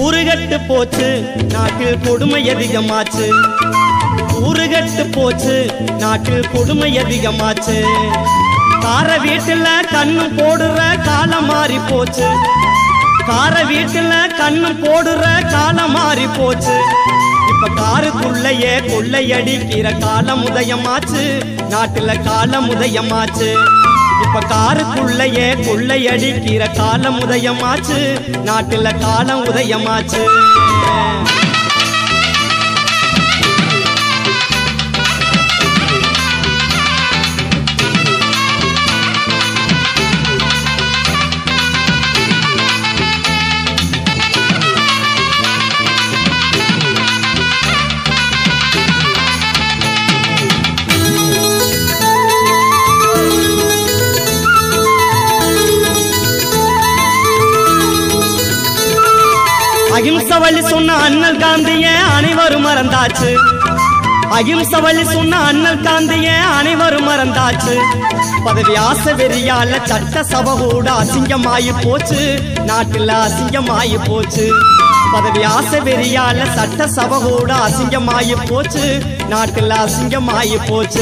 ஊருகட்டு போச்சு நாட்டில் கொடுமை அதிகமாச்சு ஊருகட்டு போச்சு நாட்டில் கொடுமை அதிகமாச்சு கார வீட்டுல கண்ணு போடுற காலம் மாறி போச்சு கார வீட்டுல கண்ணு போடுற காலம் மாறி போச்சு இப்ப காருக்குள்ளயே கொள்ளையடிக்கிற காலம் உதயமாச்சு நாட்டுல காலம் உதயமாச்சு இப்ப காருக்குள்ளயே கொள்ளையடிக்கிற காலம் உதயமாச்சு நாட்டுல காலம் உதயமாச்சு அகிம்ச வழி சொன்ன அண்ணல் காந்திய அனைவரும் மறந்தாச்சு அகிம்ச வழி சொன்ன அண்ணல் காந்திய அனைவரும் மறந்தாச்சு பதவி ஆசை வெறியால சட்ட சபை கூட அசிங்கமாயி போச்சு நாட்டுல அசிங்கமாயி போச்சு பதவி ஆசை வெறியால சட்ட சபை கூட அசிங்கமாயி போச்சு நாட்டுல அசிங்கமாயி போச்சு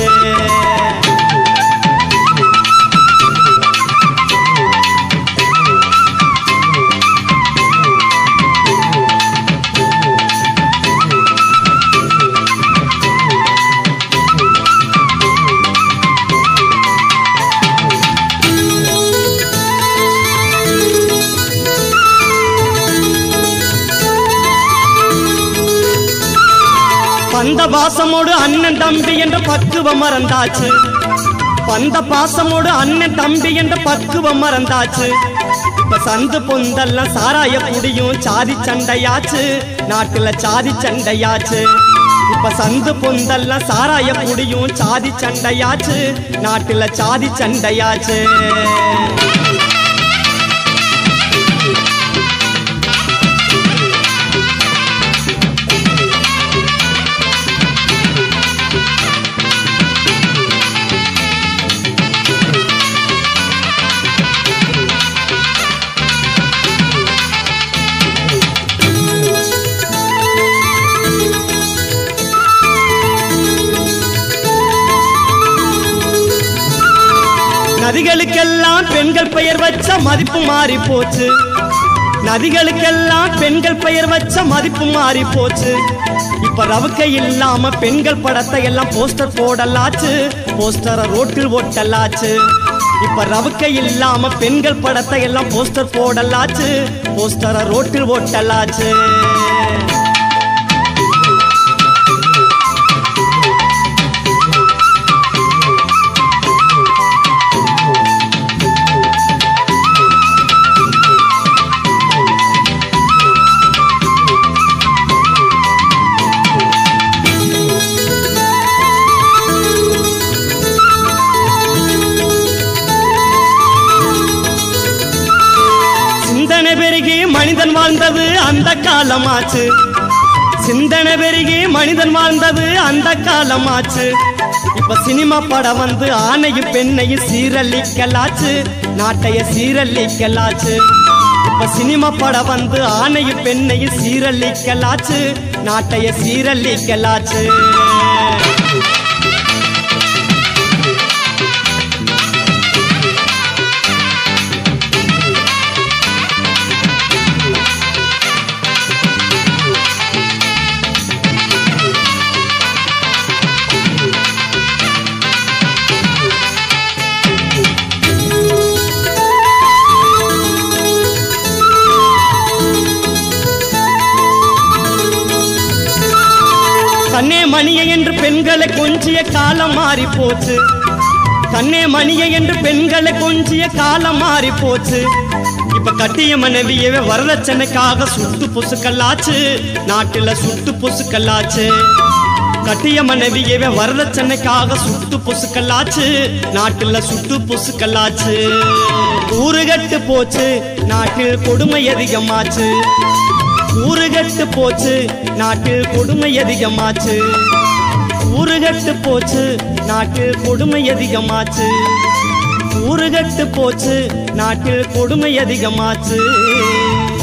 பந்த பாசமோடு அண்ணன் தம்பி என்ற பக்குவம் மறந்தாச்சு பந்த பாசமோடு அண்ணன் தம்பி என்ற பக்குவம் மறந்தாச்சு இப்ப சந்து பொந்தெல்லாம் சாராய குடியும் சாதி சண்டையாச்சு நாட்டுல சாதி சண்டையாச்சு இப்ப சந்து பொந்தெல்லாம் சாராய குடியும் சாதி சண்டையாச்சு நாட்டுல சாதி சண்டையாச்சு நதிகளுக்கெல்லாம் பெண்கள் பெயர் வச்ச மதிப்பு மாறி போச்சு நதிகளுக்கெல்லாம் பெண்கள் பெயர் வச்ச மதிப்பு மாறி போச்சு இப்ப ரவுக்கை இல்லாம பெண்கள் படத்தை எல்லாம் போஸ்டர் போடலாச்சு போஸ்டரை ரோட்டில் ஒட்டலாச்சு இப்ப ரவுக்கை இல்லாம பெண்கள் படத்தை எல்லாம் போஸ்டர் போடலாச்சு போஸ்டரை ரோட்டில் ஒட்டலாச்சு சிந்தனை பெருகி மனிதன் வாழ்ந்தது அந்த காலமாச்சு சிந்தனை பெருகி மனிதன் வாழ்ந்தது அந்த காலமாச்சு இப்ப சினிமா படம் வந்து ஆணையும் பெண்ணையும் சீரழிக்கலாச்சு நாட்டைய சீரழிக்கலாச்சு இப்ப சினிமா படம் வந்து ஆணையும் பெண்ணையும் சீரழிக்கலாச்சு நாட்டைய சீரழிக்கலாச்சு கண்ணே மணியை என்று பெண்களை கொஞ்சிய காலம் மாறி போச்சு கண்ணே மணியை என்று பெண்களை கொஞ்சிய காலம் மாறி போச்சு இப்ப கட்டிய மனைவியவே வரதட்சணைக்காக சுட்டு பொசுக்கல்லாச்சு நாட்டுல சுட்டு பொசுக்கல்லாச்சு கட்டிய மனைவியவே வரதட்சணைக்காக சுட்டு பொசுக்கல்லாச்சு நாட்டுல சுட்டு பொசுக்கல்லாச்சு ஊருகட்டு போச்சு நாட்டில் கொடுமை அதிகமாச்சு ஊருகட்டு போச்சு நாட்டில் கொடுமை அதிகமாச்சு ஊருகட்டு போச்சு நாட்டில் கொடுமை அதிகமாச்சு ஊருகட்டு போச்சு நாட்டில் கொடுமை அதிகமாச்சு